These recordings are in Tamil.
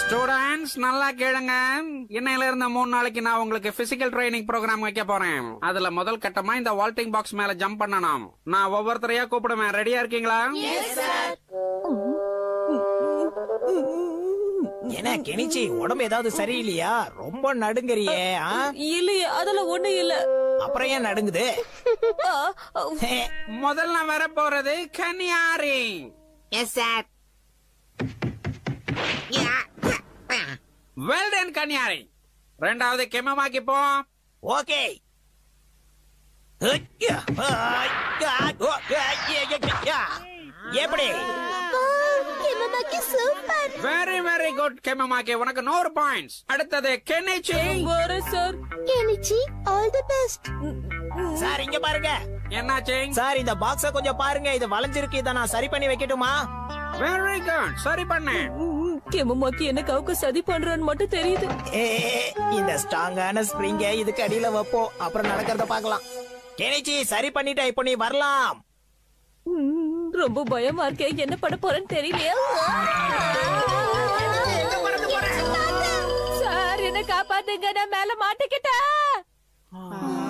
ஸ்டூடெண்ட்ஸ் நல்லா கேளுங்க இன்னையில இருந்து மூணு நாளைக்கு நான் உங்களுக்கு பிசிக்கல் ட்ரைனிங் ப்ரோக்ராம் வைக்க போறேன் அதுல முதல் கட்டமா இந்த வால்டிங் பாக்ஸ் மேல ஜம்ப் பண்ணணும் நான் ஒவ்வொருத்தரையா கூப்பிடுவேன் ரெடியா இருக்கீங்களா என்ன கெனிச்சி உடம்பு ஏதாவது சரியில்லையா ரொம்ப நடுங்கறியே ஆ? இல்லையே அதெல்லாம் ஒண்ணு இல்ல அப்புறம் ஏன் நடுங்குது ஆ, ஆ, ஹே, முதல்ல வர போறது கன்னியாரி எஸ் சார் வெல் டன் கன்னியாரி ரெண்டாவது கெமமாக்கி போ ஓகே ஹையா, ஹையா, ஓ, ஹையா, ஹையா. எப்படி super very very good Kemumaki உனக்கு நூறு பாயிண்ட்ஸ் அடுத்தது கெனிச்சி வரேன் sir Kenichi all the best sir இங்க பாருங்க என்னாச்சு சார் இந்த பாக்ஸ கொஞ்சம் பாருங்க இது வளைஞ்சிருக்கு இத நான் சரி பண்ணி வைக்கட்டுமா வெரி குட் சரி பண்ணு கெமமாக்கி என்ன கவுக்கு சதி பண்றான்னு மட்டும் தெரியுது ஏ, இந்த ஸ்ட்ராங்கான ஸ்ப்ரிங்க இதுக்கு அடியில வைப்போம் அப்புறம் நடக்கிறத பார்க்கலாம் கெனிச்சி சரி பண்ணிட்ட இப்போ நீ வரலாம் ம், ரொம்ப பயமா இருக்கே என்ன பண்ண போறேன்னு தெரியலையா சார் என்ன காப்பாத்துங்க நான் மேல மாட்டிக்கிட்டேன்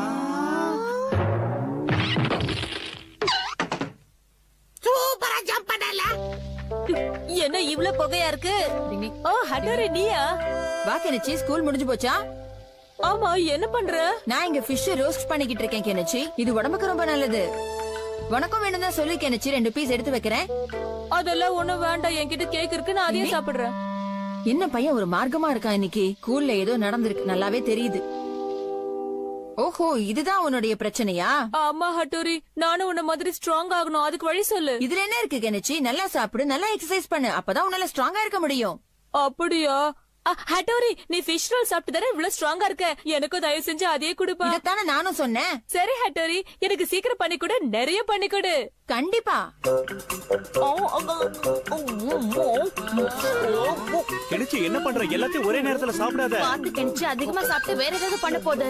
சூப்பரா ஜம்ப் பண்ணல என்ன இவ்ளோ புகையா இருக்கு ஓ ஹட்டோரி நீயா வா கெனச்சி ஸ்கூல் முடிஞ்சு போச்சா ஆமா என்ன பண்ற நான் இங்க ஃபிஷ் ரோஸ்ட் பண்ணிக்கிட்டு இருக்கேன் கெனச்சி இது உடம்புக்கு ரொம்ப நல்லது உனக்கும் வேணும் தான் சொல்லி கெனச்சி ரெண்டு பீஸ் எடுத்து வைக்கிறேன் அதெல்லாம் ஒண்ணும் வேண்டாம் என்கிட்ட கேக் இருக்கு நான் அதையே சாப்பிடுறேன் என்ன பையன் ஒரு மார்க்கமா இருக்கான் இன்னைக்கு ஸ்கூல்ல ஏதோ நடந்திருக்கு நல்லாவே தெரியுது ஓஹோ இதுதான் உன்னுடைய பிரச்சனையா ஆமா ஹட்டோரி நானும் உன்ன மாதிரி ஸ்ட்ராங் ஆகணும் அதுக்கு வழி சொல்லு இதுல என்ன இருக்கு கெனச்சி நல்லா சாப்பிடு நல்லா எக்ஸசைஸ் பண்ணு அப்பதான் உன்னால ஸ்ட்ராங்கா இருக்க முடியும் அப்படியா அ, ஹட்டோரி நீ ஃபிஷ் ரோல் சாப்பிட்டு தானே இவ்வளவு ஸ்ட்ராங்கா இருக்க எனக்கும் தயவு செஞ்சு அதே கொடுப்பா இதத்தானே நானும் சொன்னேன் சரி ஹட்டோரி எனக்கு சீக்கிரம் பண்ணி கொடு நிறைய பண்ணி கொடு கண்டிப்பா கெனிச்சு என்ன பண்ற எல்லாத்தையும் ஒரே நேரத்துல சாப்பிடாத பாத்து கெனிச்சி அதிகமா சாப்பிட்டு வேற ஏதாவது பண்ண போகுது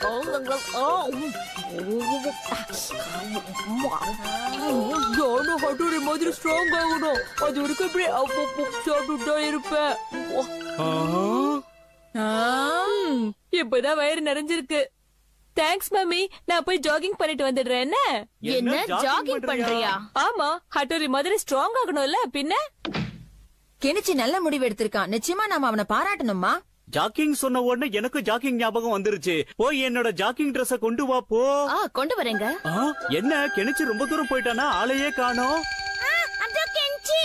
நானும் ஹட்டோரி மாதிரி ஸ்ட்ராங் ஆகணும் அது வரைக்கும் இப்படி சாப்பிட்டு இருப்பேன் ம், இப்பதான் வயிறு நிறைஞ்சிருக்கு தேங்க்ஸ் மம்மி நான் போய் ஜாகிங் பண்ணிட்டு வந்துடுறேன் என்ன என்ன ஜாகிங் பண்றியா ஆமா ஹட்டோரி மாதிரி ஸ்ட்ராங் ஆகணும்ல பின்ன கெனிச்சி நல்ல முடிவு எடுத்திருக்கான் நிச்சயமா நாம அவனை பாராட்டணுமா ஜாக்கிங் சொன்ன உடனே எனக்கு ஜாக்கிங் ஞாபகம் வந்துருச்சு போய் என்னோட ஜாக்கிங் ட்ரெஸ்ஸ கொண்டு வா போ ஆ கொண்டு வரேங்க ஆ, என்ன கெனிச்சு ரொம்ப தூரம் போயிட்டானா ஆளையே காணோம் அதோ கெனிச்சி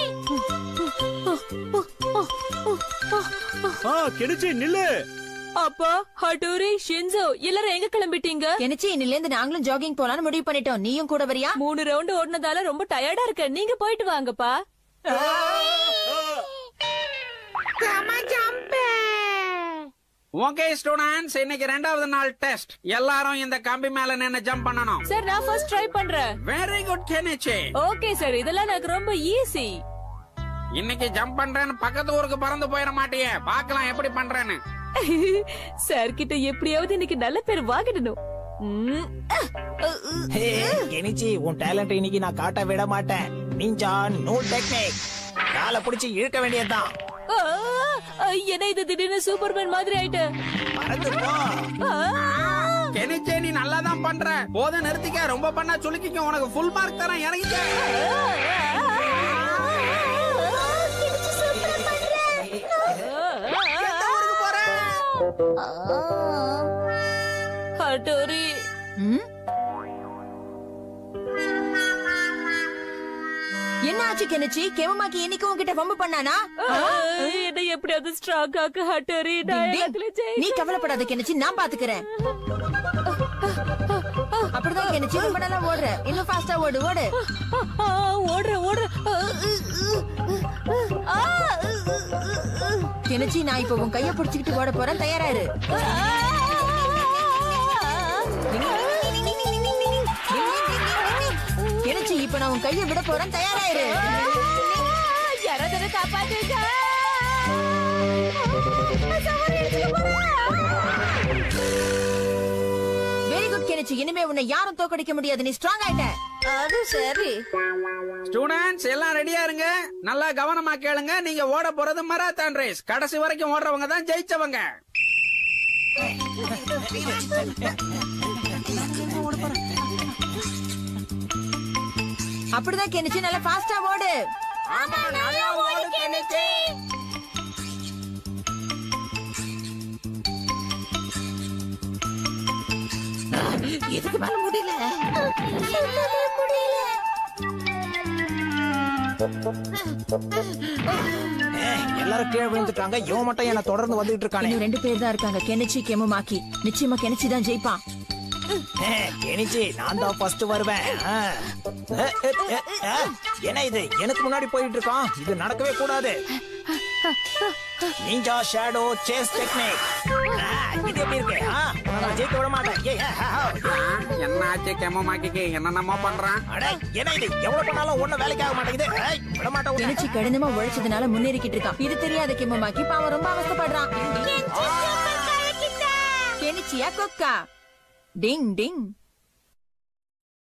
ஆ கெனிச்சு நில்லு அப்பா ஹட்டோரி ஷின்சோ எல்லாரும் எங்க கிளம்பிட்டீங்க கெனிச்சி இன்னில இருந்து நாங்களும் ஜாகிங் போலான்னு முடிவு பண்ணிட்டோம் நீயும் கூட வரியா மூணு ரவுண்ட் ஓடுனதால ரொம்ப டயர்டா இருக்க நீங்க போயிட்டு வாங்கப்பா ஓகே ஸ்டூடெண்ட்ஸ் இன்னைக்கு ரெண்டாவது நாள் டெஸ்ட் எல்லாரும் இந்த கம்பி மேல நின்னு ஜம்ப் பண்ணணும் சார் நான் ஃபர்ஸ்ட் ட்ரை பண்றேன் very good Kenichi okay sir இதெல்லாம் எனக்கு ரொம்ப ஈஸி இன்னைக்கு ஜம்ப் பண்றேன்னு பக்கத்து ஊருக்கு பறந்து போயிட மாட்டியே பார்க்கலாம் எப்படி பண்றேன்னு சார் கிட்ட எப்படியாவது இன்னைக்கு நல்ல பேர் வாங்கிடணும் ம், ஹே, கெனிச்சி உன் டேலண்ட் இன்னைக்கு நான் காட்ட விட மாட்டேன் நிஞ்சா நோ டெக்னிக் காலை பிடிச்சி இழுக்க வேண்டியதுதான் ஆ, ஆ, என்ன இது திடீர்னு சூப்பர்மேன் மாதிரி ஆயிட்டு பறந்து போ கெனிச்சே நீ நல்லா தான் பண்ற போதும் நிறுத்திக்க ரொம்ப பண்ணா சுலுக்கிக்க உனக்கு ஃபுல் மார்க் தரேன் இறங்கிக்க ஹட்டோரி ம்? என்ன ஆச்சு கெனிச்சி கெமமாக்கி இன்னைக்கு உன்கிட்ட வம்பு பண்ணானா என்ன எப்படியாவது ஸ்ட்ராங் ஆக்க ஹட்டோரி நான் டேய், எல்லாத்துலயும் ஜெயி- நீ கவலைப்படாத கெனிச்சி நான் பாத்துக்கிறேன் அப்படிதான் கெனிச்சி ரொம்ப நல்லா ஓடுற இன்னும் ஃபாஸ்டா ஓடு ஓடு ஆ, ஓடுற ஓடுற ஆ, கெனிச்சி நான் இப்ப உன் கைய பிடிச்சுக்கிட்டு ஓட போறேன் தயாரா இரு கெனிச்சி இப்ப நான் உன் கைய விட போறேன் தயாரா இரு யாராவது காப்பாத்துங்க வெரி குட் கெனிச்சி இனிமே உன்னை யாரும் தோக்கடிக்க முடியாது நீ ஸ்ட்ராங் ஆயிட்ட அது சரி ஸ்டூடெண்ட்ஸ் எல்லாம் ரெடியா இருங்க நல்லா கவனமா கேளுங்க நீங்க ஓட போறது மராத்தான் ரேஸ் கடைசி வரைக்கும் ஓடுறவங்க தான் ஜெயிச்சவங்க அப்படிதான் கெனிச்சு நல்லா ஃபாஸ்டா ஓடு இதுக்கு மேல முடியல ஏய், எல்லாரும் கீழே விழுந்துட்டாங்க இவன் மட்டும் என்ன தொடர்ந்து வந்துகிட்டு இருக்கானே இன்னும் ரெண்டு பேர் தான் இருக்காங்க கெனிச்சி கெமுமாக்கி நிச்சயமா கெனிச்சி தான் ஜெயிப்பான் ஏய், கெனிச்சி நான் தான் ஃபர்ஸ்ட் வருவேன் ஆ. ஏ, ஏ, ஏ, ஏ, என்ன இது எனக்கு முன்னாடி போயிட்டு இருக்கான் இது நடக்கவே கூடாது நிஞ்சா ஷேடோ சேஸ் டெக்னிக் இது எப்படி இருக்கு ஆ, உன்னை நான் ஜெயிக்க விட மாட்டேன் ஏய், ஏ, ஆ, ஆ. ஆ, என்ன ஆச்சு கெமமாக்கிக்கு என்னென்னமோ பண்றான் அட என்ன இது எவ்வளவு பண்ணாலும் ஒண்ணும் வேலைக்கு ஆக மாட்டேங்குது ஏய், விட மாட்டேன் உன்னை. கெனிச்சி கடினமா உழைச்சதுனால முன்னேறிக்கிட்டு இருக்கான் இது தெரியாத கெமுமாக்கி பாவம் ரொம்ப அவஸ்தைப்படுறான் கெனிச்சியா கொக்கா டிங் டிங்